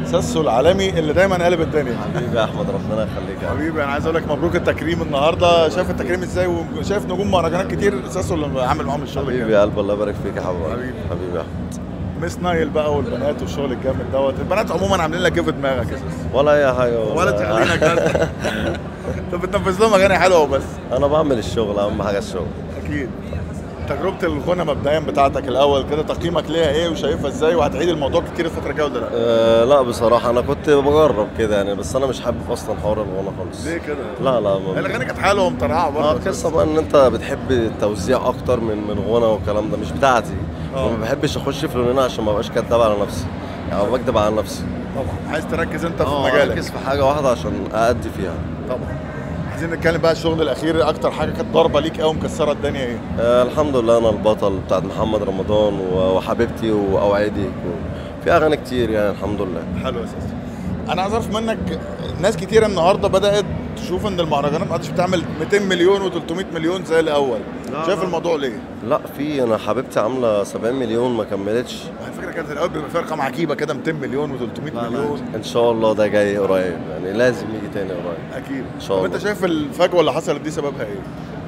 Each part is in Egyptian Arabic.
ساسو العالمي اللي دايما قلب الدنيا حبيبي يا احمد ربنا يخليك يا حبيبي حبيبي انا عايز اقول لك مبروك التكريم النهارده شايف التكريم ازاي وشايف نجوم مهرجانات كتير ساسو اللي عامل معاهم الشغل حبيبي الجامد يا قلب الله يبارك فيك يا حبيبي حبيبي. حبيبي يا احمد مس نايل بقى والبنات والشغل الجامد دوت البنات عموما عاملين لك ايه في دماغك يا ساسو ولا اي حاجه والله. ولا تخلينك بس طب بتنفذ لهم اغاني حلوه وبس انا بعمل الشغل اهم حاجه الشغل اكيد تجربه الغنى مبدئيا بتاعتك الاول كده تقييمك ليها ايه وشايفها ازاي وهتعيد الموضوع كتير الفتره الجايه ولا لا أه لا بصراحه انا كنت بجرب كده يعني بس انا مش حابب اصلا حوار الغنى خالص ليه كده لا لا ما الاغاني كانت حلوه ومطرقعه اه برضه قصه بقى ان انت بتحب التوزيع اكتر من من غنى والكلام ده مش بتاعتي اه. وما بحبش اخش في لونين عشان ما ابقاش كداب على نفسي يعني بكدب على نفسي طبعا عايز تركز انت في اه مجالك اركز في حاجه واحده عشان اادي فيها طبعا عايزين نتكلم بقى الشغل الاخير اكتر حاجه كانت ضربه ليك قوي مكسره الدنيا ايه آه الحمد لله انا البطل بتاعت محمد رمضان و- وحبيبتي واوعدك و- في اغاني كتير يعني الحمد لله حلو يا سيدي انا عايز اعرف منك ناس كتيره النهارده بدات تشوف ان المهرجانات ما عادش بتعمل 200 مليون و300 مليون زي الاول لا، شايف لا. الموضوع ليه لا في انا حبيبتي عامله 70 مليون ما كملتش على فكره كانت الاول بيبقى فيها ارقام عجيبه كده 200 مليون و300 مليون ان شاء الله ده جاي قريب يعني لازم يجي تاني قريب اكيد إن شاء طب الله. انت شايف الفجوه اللي حصلت دي سببها ايه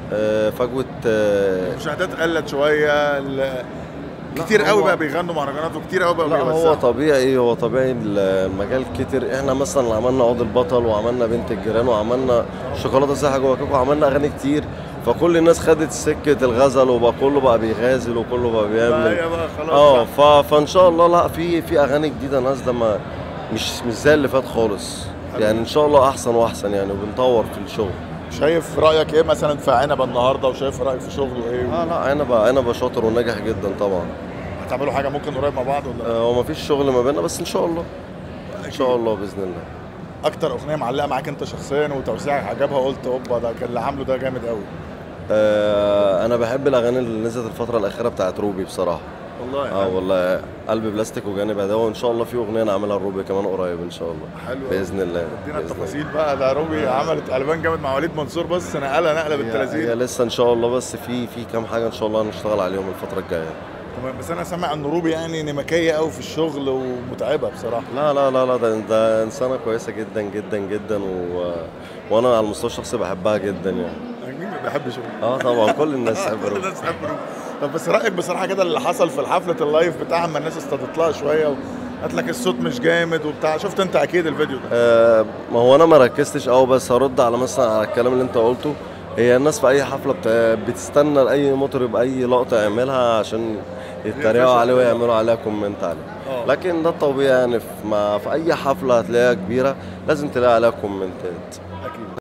آه فجوه آه المشاهدات قلت شويه ال- لا، كتير قوي هو- بقى بيغنوا مهرجانات وكتير قوي بقى لا هو بيوزعوا طبيعي هو طبيعي المجال كتير احنا مثلا عملنا عود البطل وعملنا بنت الجيران وعملنا شوكولاته سايحه جوه كيكو وعملنا اغاني كتير فكل الناس خدت سكه الغزل وبقى كله بقى بيغازل وكله بقى بقى بيعمل هي بقى خلاص اه بقى. ف... فان شاء الله لا في في اغاني جديده نازله ما مش مش زي اللي فات خالص حلو. يعني ان شاء الله احسن واحسن يعني وبنطور في الشغل شايف رايك ايه مثلا في عنبه النهارده وشايف رايك في شغله ايه اه لا عنب عنب شاطر وناجح جدا طبعا هتعملوا حاجه ممكن قريب مع بعض ولا لا؟ آه وما فيش شغل ما بيننا بس ان شاء الله ان شاء الله باذن الله اكتر اغنيه معلقه معاك انت شخصيا وتوزيعك عجبها قلت اوبا ده كان اللي عامله ده جامد قوي آه انا بحب الاغاني اللي نزلت الفتره الاخيره بتاعت روبي بصراحه والله اه والله قلب بلاستيك وجانب عداوه وان شاء الله في اغنيه انا عاملها لروبي كمان قريب ان شاء الله حلو أوي. باذن الله ادينا بإذن التفاصيل بقى ده روبي عملت البان جامد مع وليد منصور بس نقلها نقله الله. هي, هي بالتلازيل لسه ان شاء الله بس في في كام حاجه ان شاء الله هنشتغل عليهم الفتره الجايه تمام بس انا سامع ان روبي يعني نمكيه قوي في الشغل ومتعبه بصراحه لا لا لا لا ده, ده انسانه كويسه جدا جدا جدا و... وانا على المستوى الشخصي بحبها جدا يعني مين ما بيحبش روبي اه طبعا كل الناس تحب كل روبي الناس بتحب روبي طب بس رايك بصراحه كده اللي حصل في الحفله اللايف بتاعها اما الناس استضت لها شويه وقالت لك الصوت مش جامد وبتاع شفت انت اكيد الفيديو ده آه ما هو انا ما ركزتش قوي بس هرد على مثلا على الكلام اللي انت قلته هي الناس في اي حفله بت... بتستنى لاي مطرب اي لقطه يعملها عشان يتريقوا عليه ويعملوا عليها كومنت عليه آه. لكن ده الطبيعي يعني في, ما في اي حفله هتلاقيها كبيره لازم تلاقي عليها كومنتات